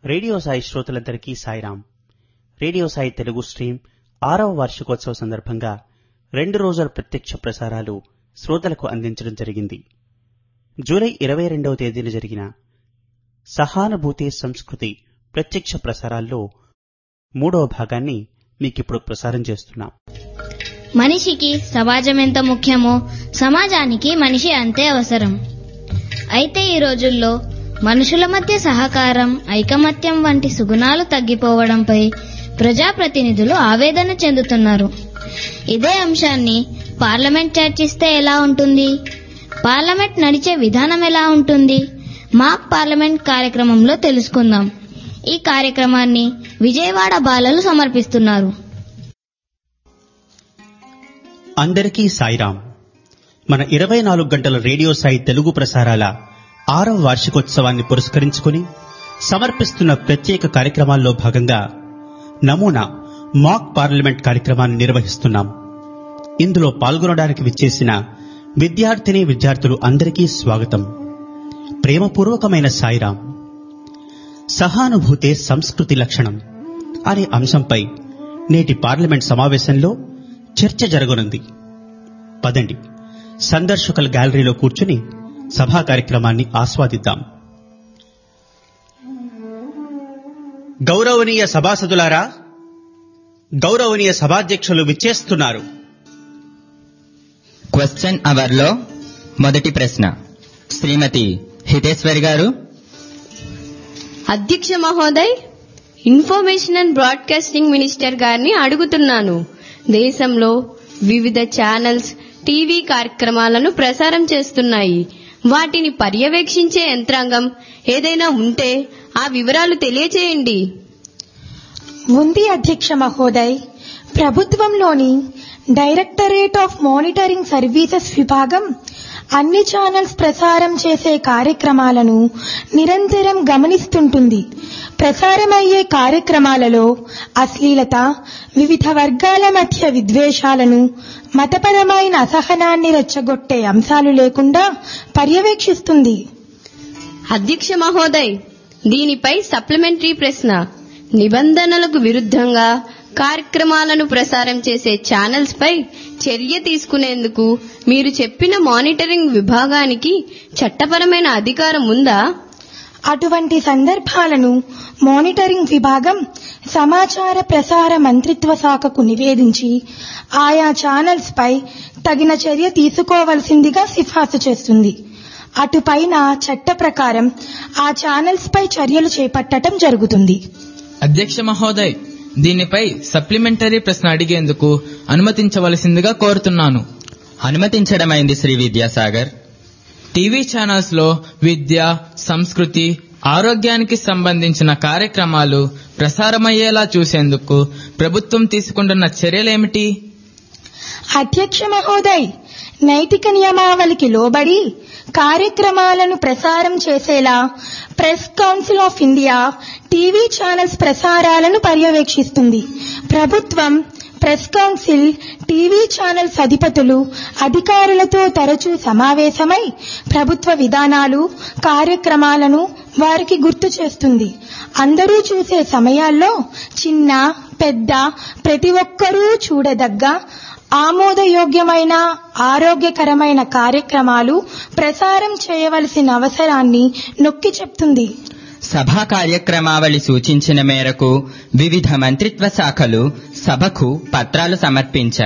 radio Sai శ్రోతలందరికీ Sairam radio Sai Telugu stream ఆరవ వార్షికోత్సవ సందర్భంగా రెండు రోజుల ప్రత్యక్ష ప్రసారాలు శ్రోతలకు అందించడం జరిగింది జూలై ఇరవై రెండవ తేదీన జరిగిన సహానుభూతి సంస్కృతి ప్రత్యక్ష ప్రసారాల్లో మూడవ భాగాన్ని మీకిప్పుడు ప్రసారం చేస్తున్నాం మనిషికి సమాజం ఎంత ముఖ్యమో సమాజానికి మనిషి అంతే అవసరం అయితే ఈ రోజుల్లో మనుషుల మధ్య సహకారం ఐకమత్యం వంటి సుగుణాలు తగ్గిపోవడంపై ప్రజాప్రతినిధులు ఆవేదన చెందుతున్నారు ఇదే అంశాన్ని పార్లమెంట్ చర్చిస్తే ఎలా ఉంటుంది పార్లమెంట్ నడిచే విధానం ఎలా ఉంటుంది మాక్ పార్లమెంట్ కార్యక్రమంలో తెలుసుకుందాం ఈ కార్యక్రమాన్ని విజయవాడ బాలలు సమర్పిస్తున్నారు అందరికీ సాయిరాం మన ఇరవై నాలుగు గంటల రేడియో సాయి తెలుగు ప్రసారాల ఆరవ వార్షికోత్సవాన్ని పురస్కరించుకుని సమర్పిస్తున్న ప్రత్యేక కార్యక్రమాల్లో భాగంగా నమూనా మాక్ పార్లమెంట్ కార్యక్రమాన్ని నిర్వహిస్తున్నాం ఇందులో పాల్గొనడానికి విచ్చేసిన విద్యార్థిని విద్యార్థులు అందరికీ స్వాగతం ప్రేమపూర్వకమైన సాయిరాం సహానుభూతే సంస్కృతి లక్షణం అనే అంశంపై నేటి పార్లమెంట్ సమావేశంలో చర్చ జరగనుంది పదండి సందర్శకుల గ్యాలరీలో కూర్చుని సభా కార్యక్రమాన్ని ఆస్వాదిద్దాం గౌరవనీయ సభాసదులారా గౌరవనీయ సభాధ్యక్షులు విచ్చేస్తున్నారు క్వశ్చన్ అవర్లో మొదటి ప్రశ్న శ్రీమతి హితేశ్వరి గారు అధ్యక్ష మహోదయ్ ఇన్ఫర్మేషన్ అండ్ బ్రాడ్కాస్టింగ్ మినిస్టర్ గారిని అడుగుతున్నాను దేశంలో వివిధ ఛానల్స్ టీవీ కార్యక్రమాలను ప్రసారం చేస్తున్నాయి వాటిని పర్యవేక్షించే యంత్రాంగం ఏదైనా ఉంటే ఆ వివరాలు తెలియచేయండి ఉంది అధ్యక్ష మహోదయ్ ప్రభుత్వంలోని డైరెక్టరేట్ ఆఫ్ మానిటరింగ్ సర్వీసెస్ విభాగం అన్ని ఛానల్స్ ప్రసారం చేసే కార్యక్రమాలను నిరంతరం గమనిస్తుంటుంది ప్రసారమయ్యే కార్యక్రమాలలో అశ్లీలత వివిధ వర్గాల మధ్య విద్వేషాలను మతపరమైన అసహనాన్ని రెచ్చగొట్టే అంశాలు లేకుండా పర్యవేక్షిస్తుంది అధ్యక్ష మహోదయ్ దీనిపై సప్లిమెంటరీ ప్రశ్న నిబంధనలకు విరుద్ధంగా కార్యక్రమాలను ప్రసారం చేసే ఛానల్స్ పై చర్య తీసుకునేందుకు మీరు చెప్పిన మానిటరింగ్ విభాగానికి చట్టపరమైన అధికారం ఉందా అటువంటి సందర్భాలను మానిటరింగ్ విభాగం సమాచార ప్రసార మంత్రిత్వ శాఖకు నివేదించి ఆయా ఛానల్స్ పై తగిన చర్య తీసుకోవలసిందిగా సిఫార్సు చేస్తుంది అటుపైన చట్ట ప్రకారం ఆ ఛానల్స్ పై చర్యలు చేపట్టడం జరుగుతుంది అధ్యక్ష మహోదయ్ దీనిపై సప్లిమెంటరీ ప్రశ్న అడిగేందుకు అనుమతించవలసిందిగా కోరుతున్నాను అనుమతించడమైంది శ్రీ విద్యాసాగర్ టీవీ ఛానల్స్ లో విద్య సంస్కృతి ఆరోగ్యానికి సంబంధించిన కార్యక్రమాలు ప్రసారమయ్యేలా చూసేందుకు ప్రభుత్వం తీసుకుంటున్న చర్యలేమిటి అధ్యక్ష మహోదయ్ నైతిక నియమావళికి లోబడి కార్యక్రమాలను ప్రసారం చేసేలా press council of India TV channels ప్రసారాలను పర్యవేక్షిస్తుంది ప్రభుత్వం ప్రెస్ కౌన్సిల్ టీవీ ఛానల్స్ అధిపతులు అధికారులతో తరచూ సమావేశమై ప్రభుత్వ విధానాలు కార్యక్రమాలను వారికి గుర్తు చేస్తుంది అందరూ చూసే సమయాల్లో చిన్న పెద్ద ప్రతి ఒక్కరూ చూడదగ్గ ఆమోదయోగ్యమైన ఆరోగ్యకరమైన కార్యక్రమాలు ప్రసారం చేయవలసిన అవసరాన్ని నొక్కి చెప్తుంది సభా కార్యక్రమావళి సూచించిన మేరకు వివిధ మంత్రిత్వ శాఖలు సభకు పత్రాలు సమర్పించాయి